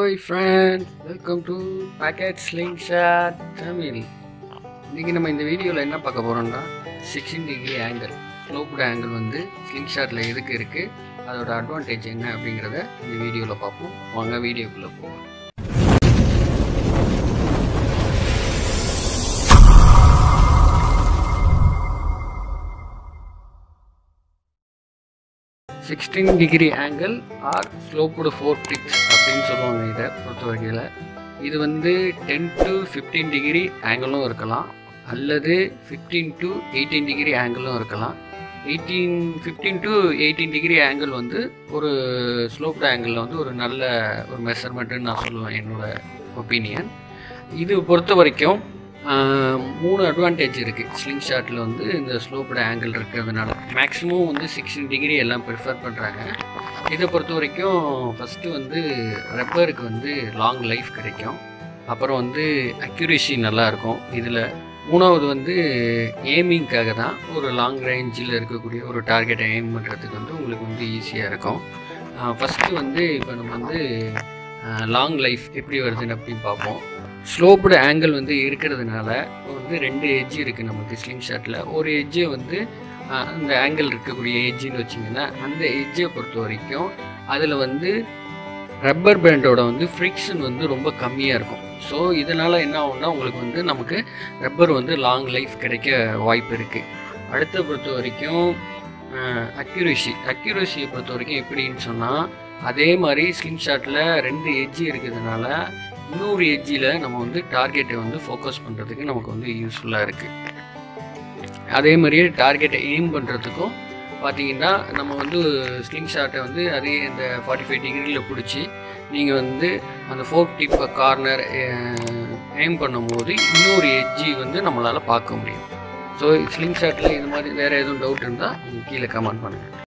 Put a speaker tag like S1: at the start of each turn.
S1: hi friends welcome to packet sling shot Tamil இன்றைக்கி நம்ம இந்த வீடியோவில் என்ன பார்க்க போகிறோம்னா sixteen degree angle sloped angle வந்து ஸ்லிங் ஷாட்டில் எதுக்கு இருக்குது அதோட அட்வான்டேஜ் என்ன அப்படிங்கிறத இந்த வீடியோவில் பார்ப்போம் வாங்க வீடியோக்குள்ளே போவோம் sixteen degree angle or sloped for picks அப்படின்னு சொல்லுவாங்க இதை பொறுத்த வகையில் இது வந்து டென் டு ஃபிஃப்டீன் டிகிரி ஆங்கிளும் இருக்கலாம் அல்லது ஃபிஃப்டீன் டு எயிட்டீன் டிகிரி ஆங்கிளும் இருக்கலாம் eighteen fifteen to eighteen degree angle வந்து ஒரு ஸ்லோப்டு ஆங்கிளில் வந்து ஒரு நல்ல ஒரு மெஷர்மெண்ட்டுன்னு நான் சொல்லுவேன் என்னோடய ஒப்பீனியன் இது பொறுத்த வரைக்கும் ஆஹ், மூணு அட்வான்டேஜ் இருக்குது ஸ்லிங் ஷாட்டில் வந்து இந்த ஸ்லோப்டு ஆங்கிள் இருக்கிறதுனால மேக்ஸிமம் வந்து சிக்ஸ்டீன் டிகிரி எல்லாம் ப்ரிஃபர் பண்ணுறாங்க இதை பொறுத்த வரைக்கும் ஃபஸ்ட்டு வந்து ரப்பருக்கு வந்து லாங் லைஃப் கிடைக்கும் அப்புறம் வந்து அக்யூரேசி நல்லாயிருக்கும் இதில் மூணாவது வந்து ஏமிங்க்காக தான் ஒரு லாங் ரேஞ்சில் இருக்கக்கூடிய ஒரு டார்கெட்டை எய்ம் பண்ணுறதுக்கு வந்து உங்களுக்கு வந்து ஈஸியாக இருக்கும் ஃபஸ்ட்டு வந்து இப்போ நம்ம வந்து லாங் லைஃப் எப்படி வருதுன்னு அப்படின்னு பார்ப்போம் ஸ்லோப்டு ஆங்கிள் வந்து இருக்கிறதுனால வந்து ரெண்டு எட்ஜ் இருக்குது நமக்கு ஸ்லிங் ஷாட்டில் ஒரு எட்ஜை வந்து ஆஹ், அந்த ஆங்கிள் இருக்கக்கூடிய எட்ஜின்னு வச்சிங்கன்னா அந்த எட்ஜை பொறுத்த வரைக்கும் அதில் வந்து ரப்பர் பேண்டோட வந்து ஃப்ரிக்ஷன் வந்து ரொம்ப கம்மியாக இருக்கும் ஸோ இதனால் என்ன ஆகும்னா உங்களுக்கு வந்து நமக்கு ரப்பர் வந்து லாங் லைஃப் கிடைக்க வாய்ப்பு இருக்குது அடுத்த பொறுத்த வரைக்கும் அக்யூரேசி அக்யூரேசியை பொறுத்த வரைக்கும் எப்படின்னு சொன்னால் அதே மாதிரி ஸ்லிங் ஷாட்டில் ரெண்டு எட்ஜி இருக்கிறதுனால இன்னொரு எட்ஜில் நம்ம வந்து டார்கெட்டை வந்து ஃபோக்கஸ் பண்ணுறதுக்கு நமக்கு வந்து யூஸ்ஃபுல்லாக இருக்குது அதே மாதிரியே டார்கெட்டை எய்ம் பண்ணுறதுக்கும் பார்த்தீங்கன்னா நம்ம வந்து ஸ்லிங் ஷாட்டை வந்து அதே இந்த ஃபார்ட்டி ஃபைவ் டிகிரியில் பிடிச்சி நீங்கள் வந்து அந்த ஃபோர்க் டிப் கார்னர் எய்ம் பண்ணும்போது இன்னொரு எட்ஜி வந்து நம்மளால் பார்க்க முடியும் ஸோ ஸ்லிங் ஷாட்டில் இது மாதிரி வேறு எதுவும் டவுட் இருந்தால் கீழே கமெண்ட் பண்ணுங்கள்